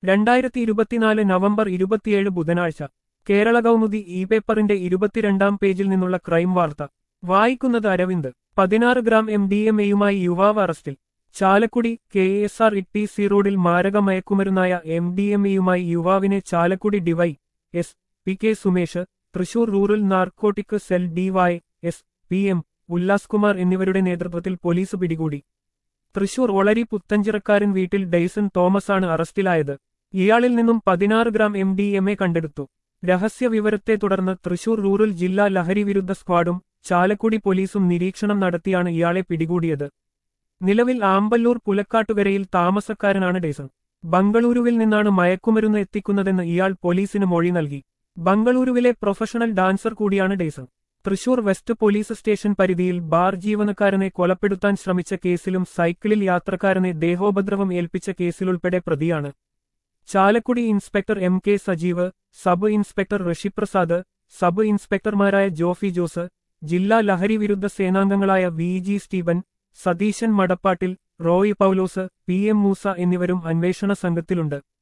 രണ്ടായിരത്തി ഇരുപത്തിനാല് നവംബർ ഇരുപത്തിയേഴ് ബുധനാഴ്ച കേരള കൗമുദി ഇ പേപ്പറിന്റെ ഇരുപത്തിരണ്ടാം പേജിൽ നിന്നുള്ള ക്രൈം വാർത്ത വായിക്കുന്നത് അരവിന്ദ് പതിനാറ് ഗ്രാം എം ഡി എം എയുമായി യുവാവ് അറസ്റ്റിൽ Chalakudy K S R T C റോഡിൽ മാരക മയക്കുമരുന്നായ എം ഡി എം എയുമായി യുവാവിനെ Chalakudy D Y S P K Sumesh Thrissur rural narcotic cell D Y S P M Ullas Kumar എന്നിവരുടെ നേതൃത്വത്തിൽ പോലീസ് പിടികൂടി തൃശൂർ ഒളരി പുത്തഞ്ചിറക്കാരൻ വീട്ടിൽ ഡെയ്സൺ തോമസാണ് അറസ്റ്റിലായത് ഇയാളിൽ നിന്നും പതിനാറ് gram M D M A കണ്ടെടുത്തു രഹസ്യ വിവരത്തെ തുടർന്ന് തൃശൂർ റൂറൽ ജില്ലാ ലഹരി വിരുദ്ധ സ്ക്വാഡും ചാലക്കുടി പോലീസും നിരീക്ഷണം നടത്തിയാണ് ഇയാളെ പിടികൂടിയത് നിലവിൽ ആമ്പല്ലൂർ പുലക്കാട്ടുകരയിൽ താമസക്കാരനാണ് ഡെയ്സൺ ബംഗളൂരുവിൽ നിന്നാണ് മയക്കുമരുന്ന് എത്തിക്കുന്നതെന്ന് ഇയാൾ പോലീസിന് മൊഴി നൽകി ബംഗളൂരുവിലെ പ്രൊഫഷണൽ ഡാൻസർ കൂടിയാണ് Dayson Thrissur west police station പരിധിയിൽ ബാർ ജീവനക്കാരനെ കൊലപ്പെടുത്താൻ ശ്രമിച്ച കേസിലും സൈക്കിളിൽ യാത്രക്കാരനെ ദേഹോപദ്രവം ഏൽപ്പിച്ച കേസിലുൾപ്പെടെ പ്രതിയാണ് Chalakudy inspector M K Sajeev sub inspector Rishiprasad sub ഇൻസ്പെക്ടർമാരായ ജോഫി ജോസ് ജില്ലാ ലഹരി വിരുദ്ധ സേനാംഗങ്ങളായ V G Steven Satheesan Madappattil Roy Paulose P M Moosa എന്നിവരും അന്വേഷണ സംഘത്തിലുണ്ട്